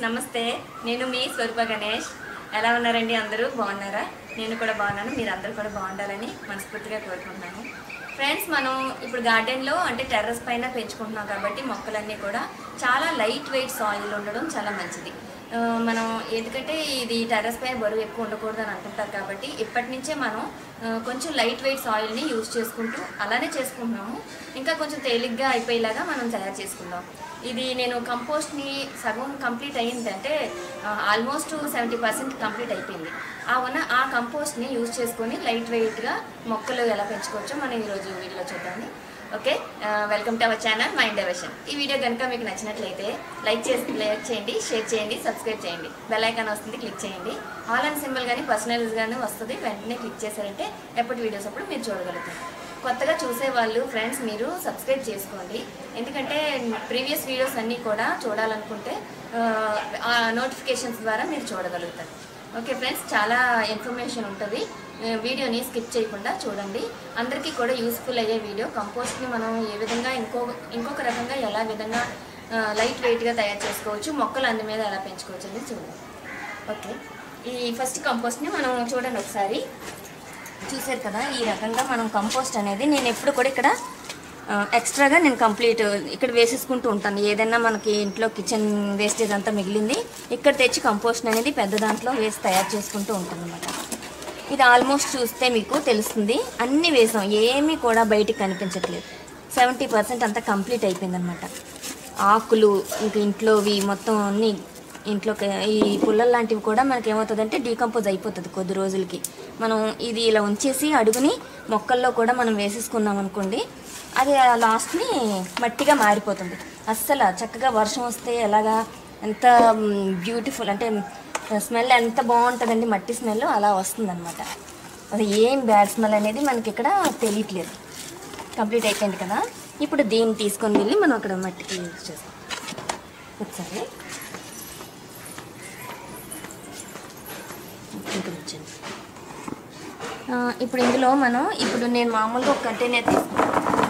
నమస్తే నేను మీ స్వరూప గణేష్ ఎలా ఉన్నారండి అందరూ బాగున్నారా నేను కూడా బాగున్నాను మీరు అందరూ కూడా బాగుండాలని మనస్ఫూర్తిగా కోరుకుంటున్నాను ఫ్రెండ్స్ మనం ఇప్పుడు గార్డెన్లో అంటే టెర్రస్ పైన పెంచుకుంటున్నాం కాబట్టి మొక్కలన్నీ కూడా చాలా లైట్ వెయిట్ సాయిల్ ఉండడం చాలా మంచిది ఆ, మనం ఎందుకంటే ఇది టెర్రస్ పైన బరువు ఎక్కువ ఉండకూడదు అని అంటుంటారు కాబట్టి ఇప్పటి నుంచే మనం ఆ, కొంచెం లైట్ వెయిట్ సాయిల్ని యూజ్ చేసుకుంటూ అలానే చేసుకుంటున్నాము ఇంకా కొంచెం తేలిగ్గా అయిపోయేలాగా మనం తయారు చేసుకుందాం ఇది నేను కంపోస్ట్ని సగం కంప్లీట్ అయ్యింది అంటే ఆల్మోస్ట్ సెవెంటీ పర్సెంట్ కంప్లీట్ అయిపోయింది ఆ ఉన్న ఆ కంపోస్ట్ని యూజ్ చేసుకొని లైట్ వెయిట్గా మొక్కలు ఎలా పెంచుకోవచ్చో మనం ఈరోజు వీడియోలో చూద్దాము okay welcome to our channel Mind Devotion ఈ వీడియో కనుక మీకు నచ్చినట్లయితే లైక్ చేసి లైక్ చేయండి షేర్ చేయండి సబ్స్క్రైబ్ చేయండి బెల్ ఐకాన్ వస్తుంది క్లిక్ చేయండి ఆల్ అండ్ సింబల్ కానీ పర్సనల్స్ కానీ వస్తుంది వెంటనే క్లిక్ చేశారంటే ఎప్పటి వీడియోస్ అప్పుడు మీరు చూడగలుగుతారు కొత్తగా చూసే వాళ్ళు ఫ్రెండ్స్ మీరు సబ్స్క్రైబ్ చేసుకోండి ఎందుకంటే ప్రీవియస్ వీడియోస్ అన్నీ కూడా చూడాలనుకుంటే ఆ నోటిఫికేషన్స్ ద్వారా మీరు చూడగలుగుతారు ఓకే ఫ్రెండ్స్ చాలా ఇన్ఫర్మేషన్ ఉంటుంది ఆ, వీడియోని స్కిప్ చేయకుండా చూడండి అందరికీ కూడా యూస్ఫుల్ అయ్యే వీడియో కంపోస్ట్ని మనం ఏ విధంగా ఇంకో ఇంకొక రకంగా ఎలా విధంగా లైట్ వెయిట్గా తయారు చేసుకోవచ్చు మొక్కలు అందు మీద ఎలా పెంచుకోవచ్చు అనేది చూడండి ఓకే ఈ ఫస్ట్ కంపోస్ట్ని మనం చూడండి ఒకసారి చూసారు కదా ఈ రకంగా మనం కంపోస్ట్ అనేది నేను ఎప్పుడు కూడా ఇక్కడ ఆ, ఎక్స్ట్రాగా నేను కంప్లీట్ ఇక్కడ వేసేసుకుంటూ ఉంటాను ఏదైనా మనకి ఇంట్లో కిచెన్ వేస్టేజ్ అంతా మిగిలింది ఇక్కడ తెచ్చి కంపోస్ట్ అనేది పెద్ద దాంట్లో వేసి తయారు చేసుకుంటూ ఉంటాను అనమాట ఇది ఆల్మోస్ట్ చూస్తే మీకు తెలుస్తుంది అన్నీ వేసాం ఏమీ కూడా బయటికి కనిపించట్లేదు సెవెంటీ పర్సెంట్ అంతా కంప్లీట్ అయిపోయిందనమాట ఆకులు ఇంక ఇంట్లోవి మొత్తం అన్నీ ఇంట్లో ఈ పుల్లలు లాంటివి కూడా మనకి ఏమవుతుందంటే డీకంపోజ్ అయిపోతుంది కొద్ది రోజులకి మనం ఇది ఇలా ఉంచేసి అడుగుని మొక్కల్లో కూడా మనం వేసేసుకున్నాం అనుకోండి అది లాస్ట్ని మట్టిగా మారిపోతుంది అస్సలు చక్కగా వర్షం వస్తే ఎలాగా ఎంత బ్యూటిఫుల్ అంటే స్మెల్ ఎంత బాగుంటుందండి మట్టి స్మెల్ అలా వస్తుందన్నమాట అది ఏం బ్యాడ్ స్మెల్ అనేది మనకి ఇక్కడ తెలియట్లేదు కంప్లీట్ అయిపోయింది కదా ఇప్పుడు దీన్ని తీసుకొని వెళ్ళి మనం అక్కడ మట్టికి యూజ్ చేస్తాం ఒకసారి ఇంకా ఉంచండి. ఆ, ఇప్పుడు ఇందులో మనం ఇప్పుడు నేను మామూలుగా ఒక కంటైనర్ తీసుకున్నాను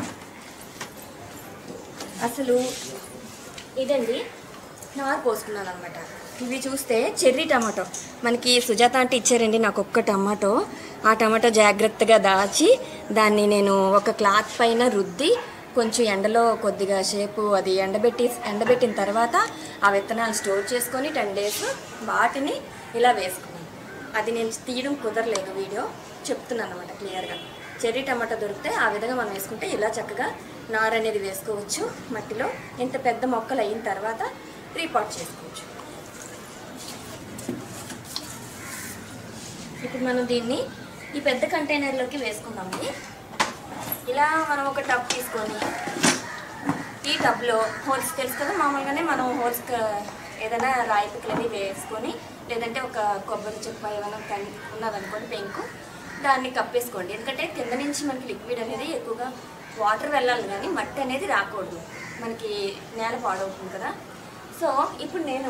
అసలు ఇదండి నారు పోసుకున్నాను అనమాట ఇవి చూస్తే చెర్రీ టమాటో మనకి సుజాత అంటే ఇచ్చారండి నాకు ఒక్క టమాటో ఆ టమాటో జాగ్రత్తగా దాచి దాన్ని నేను ఒక క్లాత్ పైన రుద్ది కొంచెం ఎండలో కొద్దిగా సేపు అది ఎండబెట్టి ఎండబెట్టిన తర్వాత ఆ విత్తనాలు స్టోర్ చేసుకొని టెన్ డేస్ వాటిని ఇలా వేసుకున్నాను అది నేను తీయడం కుదరలేదు వీడియో చెప్తున్నాను అనమాట క్లియర్గా చెర్రీ టమాటా దొరికితే ఆ విధంగా మనం వేసుకుంటే ఇలా చక్కగా నార అనేది వేసుకోవచ్చు మట్టిలో ఇంత పెద్ద మొక్కలు అయిన తర్వాత రీపాట్ చేసుకోవచ్చు ఇప్పుడు మనం దీన్ని ఈ పెద్ద కంటైనర్లోకి వేసుకుందామండి ఇలా మనం ఒక టబ్ తీసుకొని ఈ టబ్లో హోల్స్ తెలుసు కదా మామూలుగానే మనం హోల్స్ ఏదైనా రాయి పిక్కలని వేసుకొని లేదంటే ఒక కొబ్బరి చెప్ప ఏమైనా కని ఉన్నదనుకోండి పెంకు దాన్ని కప్పేసుకోండి ఎందుకంటే కింద నుంచి మనకి లిక్విడ్ అనేది ఎక్కువగా వాటర్ వెళ్ళాలి కానీ మట్టి అనేది రాకూడదు మనకి నేల పాడవుతుంది కదా సో ఇప్పుడు నేను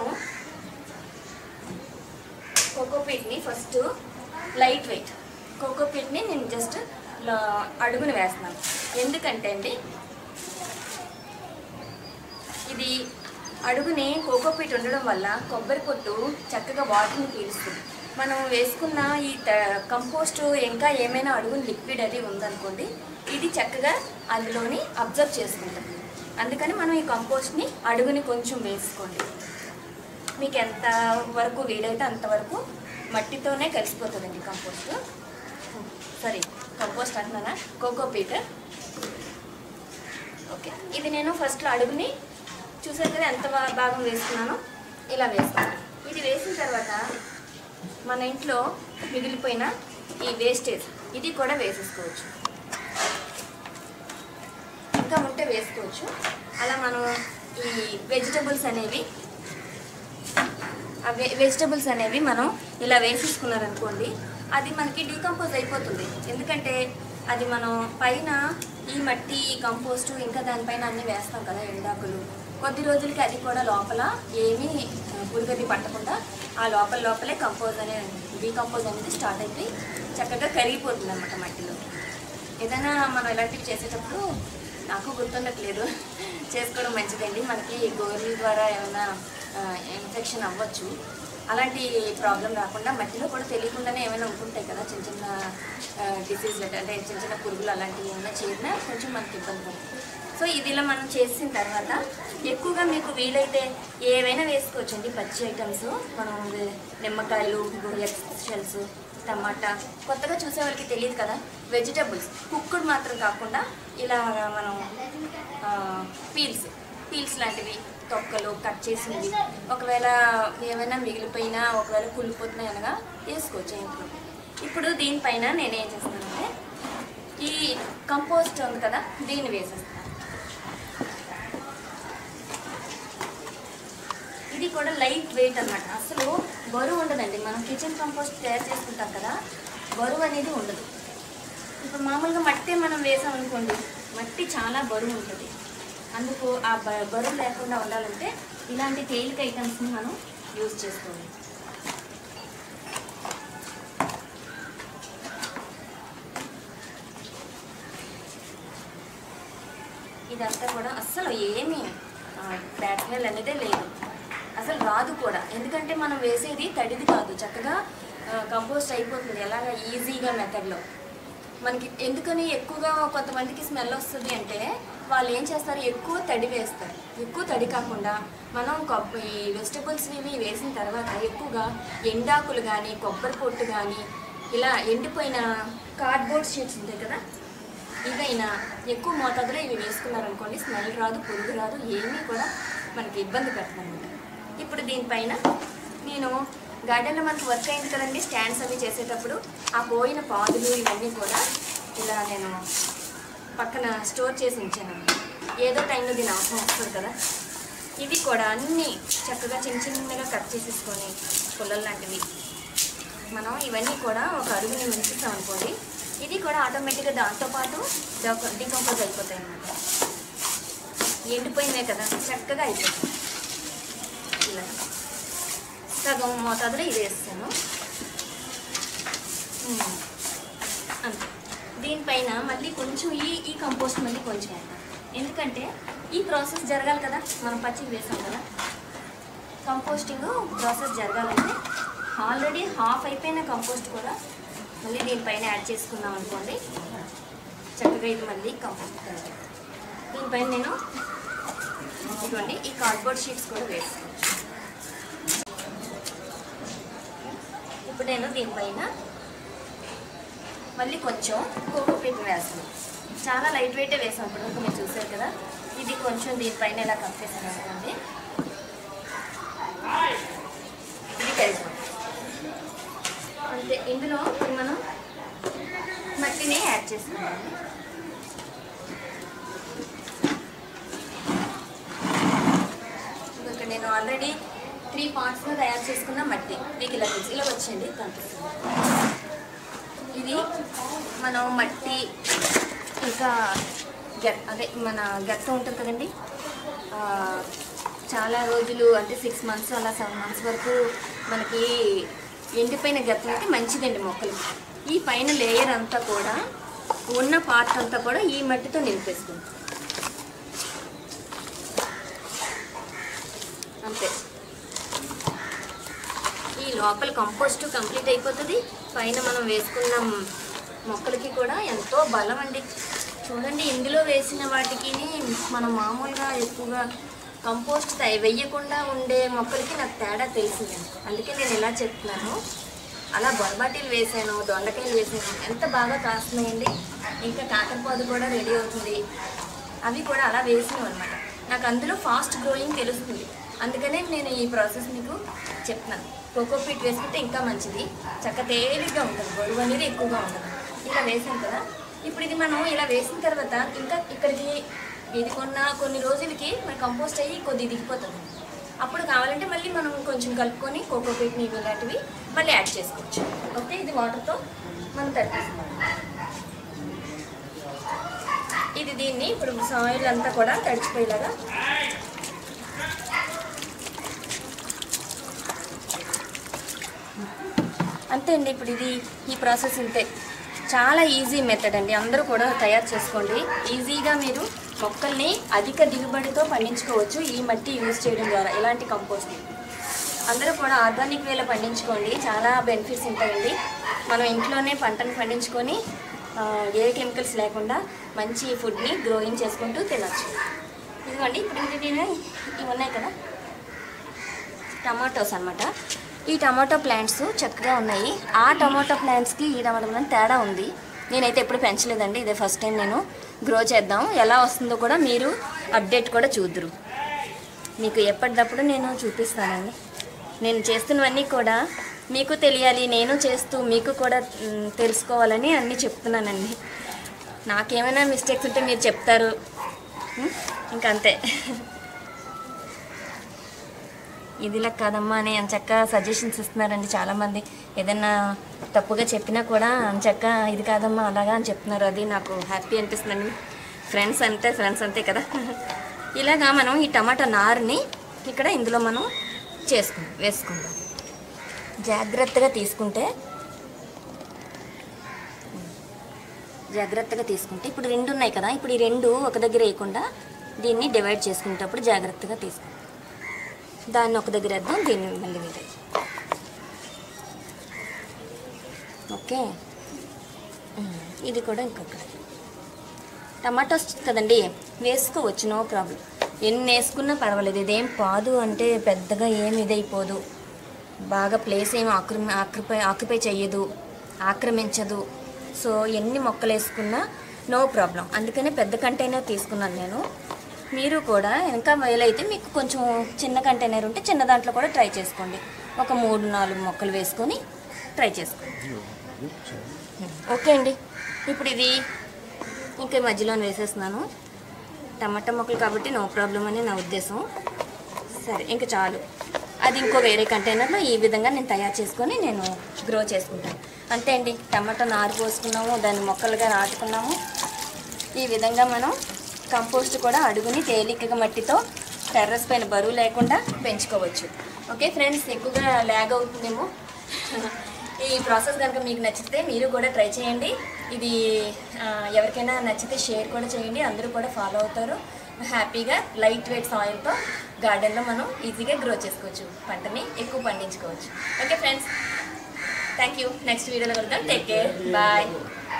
కోకోపీట్ని ఫస్ట్ లైట్ వెయిట్ కోకోపీట్ని నేను జస్ట్ అడుగుని వేస్తున్నాను ఎందుకంటే అండి ఇది అడుగుని కోకోపీట్ ఉండడం వల్ల కొబ్బరి పొట్టు చక్కగా వాటర్ని పీలుస్తుంది మనం వేసుకున్న ఈ త- కంపోస్ట్ ఇంకా ఏమైనా అడుగుని లిక్విడ్ అది ఉందనుకోండి ఇది చక్కగా అందులోని అబ్జర్వ్ చేసుకుంటుంది అందుకని మనం ఈ కంపోస్ట్ని అడుగుని కొంచెం వేసుకోండి మీకు ఎంత వరకు వీలైతే అంతవరకు మట్టితోనే కలిసిపోతుందండి కంపోస్ట్ సారీ కంపోస్ట్ అంటున్నానా కోకోపీట్ ఓకే ఇది నేను ఫస్ట్లో అడుగుని చూసారు కదా ఎంత బా- భాగం వేసుకున్నానో ఇలా వేసుకున్నాను ఇది వేసిన తర్వాత మన ఇంట్లో మిగిలిపోయిన ఈ వేస్టేజ్ ఇది కూడా వేసేసుకోవచ్చు ఇంకా ఉంటే వేసుకోవచ్చు అలా మనం ఈ వెజిటబుల్స్ అనేవి ఆ వె వెజిటబుల్స్ అనేవి మనం ఇలా వేసేసుకున్నారనుకోండి అది మనకి డీకంపోజ్ అయిపోతుంది ఎందుకంటే అది మనం పైన ఈ మట్టి ఈ కంపోస్టు ఇంకా దానిపైన అన్నీ వేస్తాం కదా ఎండాకులు కొద్ది రోజులకి అది కూడా లోపల ఏమీ ఆ, పురుగది పట్టకుండా ఆ లోపల లోపలే కంపోజ్ అనే డీకంపోజ్ అనేది స్టార్ట్ అయిపోయి చక్కగా కరిగిపోతుంది అనమాట మట్టిలో ఏదైనా మనం ఇలాంటివి చేసేటప్పుడు నాకు గుర్తుండట్లేదు చేసుకోవడం మంచిదండి మనకి గోర్ల ద్వారా ఏమైనా ఇన్ఫెక్షన్ అవ్వచ్చు అలాంటి ప్రాబ్లం రాకుండా మట్టిలో కూడా తెలియకుండానే ఏమైనా ఉంటుంటాయి కదా చిన్న చిన్న డిసీజ్ అంటే చిన్న చిన్న పురుగులు అలాంటివి ఏమైనా చేరినా కొంచెం మనకి ఇబ్బంది పడుతుంది సో ఇది ఇలా మనం చేసిన తర్వాత ఎక్కువగా మీకు వీలైతే ఏవైనా వేసుకోవచ్చండి పచ్చి ఐటమ్స్ మనం వే- నిమ్మకాయలు షెల్స్ టమాటా కొత్తగా చూసే వాళ్ళకి తెలియదు కదా వెజిటబుల్స్ కుక్కుడు మాత్రం కాకుండా ఇలా మనం పీల్స్ పీల్స్ లాంటివి తొక్కలు కట్ చేసినవి ఒకవేళ ఏమైనా మిగిలిపోయినా ఒకవేళ కుళ్ళిపోతున్నాయి అనగా వేసుకోవచ్చు ఇంట్లో ఇప్పుడు దీనిపైన నేను ఏం చేస్తానంటే ఈ కంపోస్ట్ ఉంది కదా దీన్ని వేసేస్తాను ఇది కూడా లైట్ వెయిట్ అన్నమాట అసలు బరువు ఉండదండి మనం కిచెన్ కంపోస్ట్ తయారు చేసుకుంటాం కదా బరువు అనేది ఉండదు ఇప్పుడు మామూలుగా మట్టి మనం వేసాం అనుకోండి మట్టి చాలా బరువు ఉంటుంది అందుకు ఆ బ- బరువు లేకుండా ఉండాలంటే ఇలాంటి తేలిక ఐటమ్స్ని మనం యూజ్ చేసుకోవాలి ఇదంతా కూడా అస్సలు ఏమీ బ్యాడ్ స్మెల్ అనేదే లేదు అసలు రాదు కూడా ఎందుకంటే మనం వేసేది తడిది కాదు చక్కగా కంపోస్ట్ అయిపోతుంది ఎలాగ ఈజీగా మెథడ్లో మనకి ఎందుకని ఎక్కువగా కొంతమందికి స్మెల్ వస్తుంది అంటే వాళ్ళు ఏం చేస్తారు ఎక్కువ తడి వేస్తారు ఎక్కువ తడి కాకుండా మనం కొబ్బ ఈ వెజిటబుల్స్ ఇవి వేసిన తర్వాత ఎక్కువగా ఎండాకులు కానీ కొబ్బరి పొట్టు కానీ ఇలా ఎండిపోయిన కార్డ్బోర్డ్ షీట్స్ ఉంటాయి కదా ఇవైనా ఎక్కువ మోతాదులో ఇవి వేసుకున్నారనుకోండి స్మెల్ రాదు పురుగు రాదు ఏమీ కూడా మనకి ఇబ్బంది పెట్టదన్నమాట ఇప్పుడు దీనిపైన నేను గార్డెన్లో మనకు వర్క్ అయింది కదండి స్టాండ్స్ అవి చేసేటప్పుడు ఆ పోయిన పాదులు ఇవన్నీ కూడా ఇలా నేను పక్కన స్టోర్ చేసి ఉంచాను ఏదో టైంలో దీని అవసరం వస్తుంది కదా ఇవి కూడా అన్నీ చక్కగా చిన్న చిన్నగా కట్ చేసేసుకొని పుల్లలు లాంటివి మనం ఇవన్నీ కూడా ఒక అడుగుని ఉంచుతాం అనుకోండి ఇది కూడా ఆటోమేటిక్గా దాంతోపాటు డికంపోజ్ అయిపోతాయి అన్నమాట ఎండిపోయినాయి కదా చక్కగా అయిపోతాయి ఇలా సగం మోతాదులో ఇది వేస్తాను ఉమ్. అంతే దీనిపైన మళ్ళీ కొంచెం ఈ ఈ కంపోస్ట్ మళ్ళీ కొంచెం వేద్దాం ఎందుకంటే ఈ ప్రాసెస్ జరగాలి కదా మనం పచ్చికి వేసాం కదా కంపోస్టింగ్ ప్రాసెస్ జరగాలంటే ఆల్రెడీ హాఫ్ అయిపోయిన కంపోస్ట్ కూడా మళ్ళీ దీనిపైన యాడ్ చేసుకున్నాం అనుకోండి చక్కగా ఇది మళ్ళీ కంపోస్ట్ తయారు దీనిపైన నేను ఇదిగోండి ఈ కార్డ్బోర్డ్ షీట్స్ కూడా వేస్తాను ఇప్పుడు నేను దీనిపైన మళ్ళీ కొంచెం కోకోపీట్ వేస్తాను చాలా లైట్ వెయిటే వేసాం ఇప్పుడు వరకు మీరు చూసారు కదా ఇది కొంచెం దీనిపైన ఇలా కప్పేసాను అనుకోండి ఇది కలిసాం అంతే ఇందులో ఇప్పుడు మనం మట్టిని యాడ్ చేసుకుందాం ఇక్కడ నేను ఆల్రెడీ త్రీ పార్ట్స్లో తయారు చేసుకున్న మట్టి మీకు ఇలా తెలుసు ఇలా వచ్చేయండి కనిపిస్తుంది ఇది మనం మట్టి ఇంకా గెట్ అదే మన గెత్త ఉంటుంది కదండి ఆ, చాలా రోజులు అంటే సిక్స్ మంత్స్ అలా సెవెన్ మంత్స్ వరకు మనకి ఎండిపోయిన గెత్తం అయితే మంచిదండి మొక్కలకి ఈ పైన లేయర్ అంతా కూడా ఉన్న పార్ట్ అంతా కూడా ఈ మట్టితో నింపేస్తుంది అంతే ఈ లోపల కంపోస్ట్ కంప్లీట్ అయిపోతుంది పైన మనం వేసుకున్న మొక్కలకి కూడా ఎంతో బలం అండి చూడండి ఇందులో వేసిన వాటికి మనం మామూలుగా ఎక్కువగా కంపోస్ట్ తయ- వెయ్యకుండా ఉండే మొక్కలకి నాకు తేడా తెలిసింది అందుకే నేను ఇలా చెప్తున్నాను అలా బొరబాటీలు వేసాను దొండకాయలు వేసాను ఎంత బాగా కాస్తున్నాయండి ఇంకా కాకరపాదు కూడా రెడీ అవుతుంది అవి కూడా అలా వేసినాం అనమాట నాకు అందులో ఫాస్ట్ గ్రోయింగ్ తెలుస్తుంది అందుకనే నేను ఈ ప్రాసెస్ మీకు చెప్తున్నాను కోకోపీట్ వేసుకుంటే ఇంకా మంచిది చక్క తేలిగ్గా ఉంటుంది బరువు అనేది ఎక్కువగా ఉంటుంది ఇలా వేసాను కదా ఇప్పుడు ఇది మనం ఇలా వేసిన తర్వాత ఇంకా ఇక్కడికి ఇది కొన్న కొన్ని రోజులకి మన కంపోస్ట్ అయ్యి కొద్ది దిగిపోతుంది అప్పుడు కావాలంటే మళ్ళీ మనం కొంచెం కలుపుకొని కోకోపీట్ని ఇవి ఇలాంటివి మళ్ళీ యాడ్ చేసుకోవచ్చు ఓకే ఇది వాటర్తో మనం తడిపిస్తున్నాం ఇది దీన్ని ఇప్పుడు సాయిల్ అంతా కూడా తడిచిపోయేలాగా అంతే అండి ఇప్పుడు ఇది ఈ ప్రాసెస్ ఇంతే చాలా ఈజీ మెథడ్ అండి అందరూ కూడా తయారు చేసుకోండి ఈజీగా మీరు మొక్కల్ని అధిక దిగుబడితో పండించుకోవచ్చు ఈ మట్టి యూజ్ చేయడం ద్వారా ఇలాంటి కంపోస్ట్ అందరూ కూడా ఆర్గానిక్ వేలో పండించుకోండి చాలా బెనిఫిట్స్ ఉంటాయండి మనం ఇంట్లోనే పంటను పండించుకొని ఆ, ఏ కెమికల్స్ లేకుండా మంచి ఫుడ్ని గ్రోయింగ్ చేసుకుంటూ తినచ్చు ఇదిగోండి ఇప్పుడు ఇంక నేను ఇవి ఉన్నాయి కదా టమాటోస్ అన్నమాట ఈ టమాటో ప్లాంట్స్ చక్కగా ఉన్నాయి ఆ టమాటో ప్లాంట్స్కి ఈ టమాటో ప్లాంట్ తేడా ఉంది నేనైతే ఎప్పుడు పెంచలేదండి ఇదే ఫస్ట్ టైం నేను గ్రో చేద్దాం ఎలా వస్తుందో కూడా మీరు అప్డేట్ కూడా చూద్దరు మీకు ఎప్పటికప్పుడు నేను చూపిస్తానండి నేను చేస్తున్నవన్నీ కూడా మీకు తెలియాలి నేను చేస్తూ మీకు కూడా మ్, తెలుసుకోవాలని అన్నీ చెప్తున్నానండి నాకేమైనా మిస్టేక్స్ ఉంటే మీరు చెప్తారు మ్, ఇంకా అంతే ఇదిలా కాదమ్మా అని అంచక్క సజెషన్స్ ఇస్తున్నారండి చాలామంది ఏదైనా తప్పుగా చెప్పినా కూడా అంచక్క ఇది కాదమ్మా అలాగా అని చెప్తున్నారు అది నాకు హ్యాపీ అనిపిస్తుందండి ఫ్రెండ్స్ అంటే ఫ్రెండ్స్ అంతే కదా ఇలాగా మనం ఈ టమాటా నారుని ఇక్కడ ఇందులో మనం చేసుకుందాం వేసుకుందాం జాగ్రత్తగా తీసుకుంటే జాగ్రత్తగా తీసుకుంటే ఇప్పుడు రెండు ఉన్నాయి కదా ఇప్పుడు ఈ రెండు ఒక దగ్గర వేయకుండా దీన్ని డివైడ్ చేసుకునేటప్పుడు జాగ్రత్తగా తీసుకుంటాం దాన్ని ఒక దగ్గర వేద్దాం దీన్ని మళ్ళీ మీద ఓకే ఉమ్, ఇది కూడా ఇంకొకటి టమాటోస్ కదండి వేసుకోవచ్చు నో ప్రాబ్లం ఎన్ని వేసుకున్నా పర్వాలేదు ఇదేం పాదు అంటే పెద్దగా ఏమి ఇదైపోదు బాగా ప్లేస్ ఏమి ఆక్రమి ఆక్యుపై ఆక్యుపై చెయ్యదు ఆక్రమించదు సో ఎన్ని మొక్కలు వేసుకున్నా నో ప్రాబ్లం అందుకనే పెద్ద కంటైనర్ తీసుకున్నాను నేను మీరు కూడా ఇంకా వీలైతే మీకు కొంచెం చిన్న కంటైనర్ ఉంటే చిన్న దాంట్లో కూడా ట్రై చేసుకోండి ఒక మూడు నాలుగు మొక్కలు వేసుకొని ట్రై చేసుకోండి ఓకే అండి ఇప్పుడు ఇది ఇంకా మధ్యలో వేసేస్తున్నాను టమాటా మొక్కలు కాబట్టి నో ప్రాబ్లం అని నా ఉద్దేశం సరే ఇంకా చాలు అది ఇంకో వేరే కంటైనర్లో ఈ విధంగా నేను తయారు చేసుకొని నేను గ్రో చేసుకుంటాను అంతే అండి టమాటా నారు పోసుకున్నాము దాన్ని మొక్కలుగా నాటుకున్నాము ఈ విధంగా మనం కంపోస్ట్ కూడా అడుగుని తేలికగా మట్టితో టెర్రస్ పైన బరువు లేకుండా పెంచుకోవచ్చు ఓకే ఫ్రెండ్స్ ఎక్కువగా ల్యాగ్ అవుతుందేమో ఈ ప్రాసెస్ కనుక మీకు నచ్చితే మీరు కూడా ట్రై చేయండి ఇది ఆ, ఎవరికైనా నచ్చితే షేర్ కూడా చేయండి అందరూ కూడా ఫాలో అవుతారు హ్యాపీగా లైట్ వెయిట్ సాయిల్తో గార్డెన్లో మనం ఈజీగా గ్రో చేసుకోవచ్చు పంటని ఎక్కువ పండించుకోవచ్చు okay friends thank you next వీడియోలో కలుద్దాం టేక్ కేర్ బాయ్